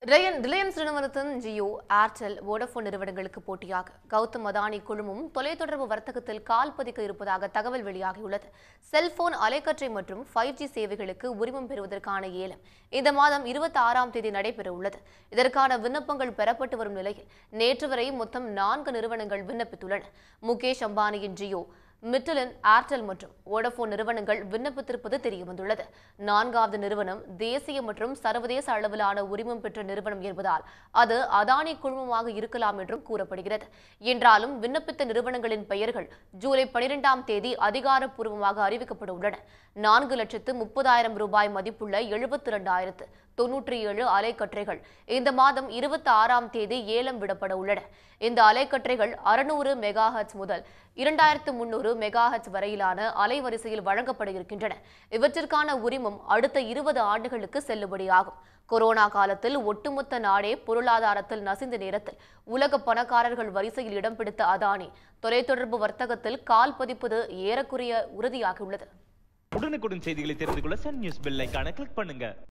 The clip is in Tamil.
ரிலையன் ரிலையன்ஸ் நிறுவனத்தின் ஜியோ ஏர்டெல் வோடபோன் நிறுவனங்களுக்கு போட்டியாக கௌதம் அதானி குழுமம் தொலைத்தொடர்பு வர்த்தகத்தில் கால் பதிக்க இருப்பதாக தகவல் வெளியாகியுள்ளது செல்போன் அலைக்கற்றை மற்றும் ஃபைவ் ஜி சேவைகளுக்கு உரிமம் பெறுவதற்கான ஏலம் இந்த மாதம் இருபத்தி ஆறாம் தேதி நடைபெற உள்ளது இதற்கான விண்ணப்பங்கள் பெறப்பட்டு வரும் நிலையில் நேற்று வரை மொத்தம் நான்கு நிறுவனங்கள் விண்ணப்பித்துள்ளன முகேஷ் அம்பானியின் ஜியோ மிட்டலன் ஏர்டெல் மற்றும் வோடபோன் நிறுவனங்கள் விண்ணப்பித்திருப்பது தெரியவந்துள்ளது நான்காவது நிறுவனம் தேசிய மற்றும் சர்வதேச அளவிலான உரிமம் பெற்ற நிறுவனம் என்பதால் அது அதானி குழுமமாக இருக்கலாம் என்றும் கூறப்படுகிறது என்றாலும் விண்ணப்பித்த நிறுவனங்களின் பெயர்கள் ஜூலை பனிரெண்டாம் தேதி அதிகாரப்பூர்வமாக அறிவிக்கப்பட உள்ளன நான்கு லட்சத்து முப்பதாயிரம் ரூபாய் மதிப்புள்ள எழுபத்தி இரண்டாயிரத்து தொன்னூற்றி ஏழு அலைக்கற்றைகள் இந்த மாதம் இருபத்தி ஆறாம் தேதி ஏலம் விடப்பட உள்ளன இந்த அலைக்கற்றைகள் அறுநூறு மெகாஹெட்ஸ் முதல் இரண்டாயிரத்து முன்னூறு மெகாஹெட்ஸ் வரையிலான அலைவரிசையில் வழங்கப்பட இருக்கின்றன இவற்றிற்கான உரிமம் அடுத்த இருபது ஆண்டுகளுக்கு செல்லுபடியாகும் கொரோனா காலத்தில் ஒட்டுமொத்த நாடே பொருளாதாரத்தில் நசிந்த நேரத்தில் உலக பணக்காரர்கள் வரிசையில் இடம் பிடித்த அதானி தொலைத்தொடர்பு வர்த்தகத்தில் கால் பதிப்பது ஏறக்குறைய உறுதியாகியுள்ளது உடனுக்குடன் செய்திகளை தெரிந்து கொள்ள சன் நியூஸ் பெல் ஐகானை கிளிக் பண்ணுங்க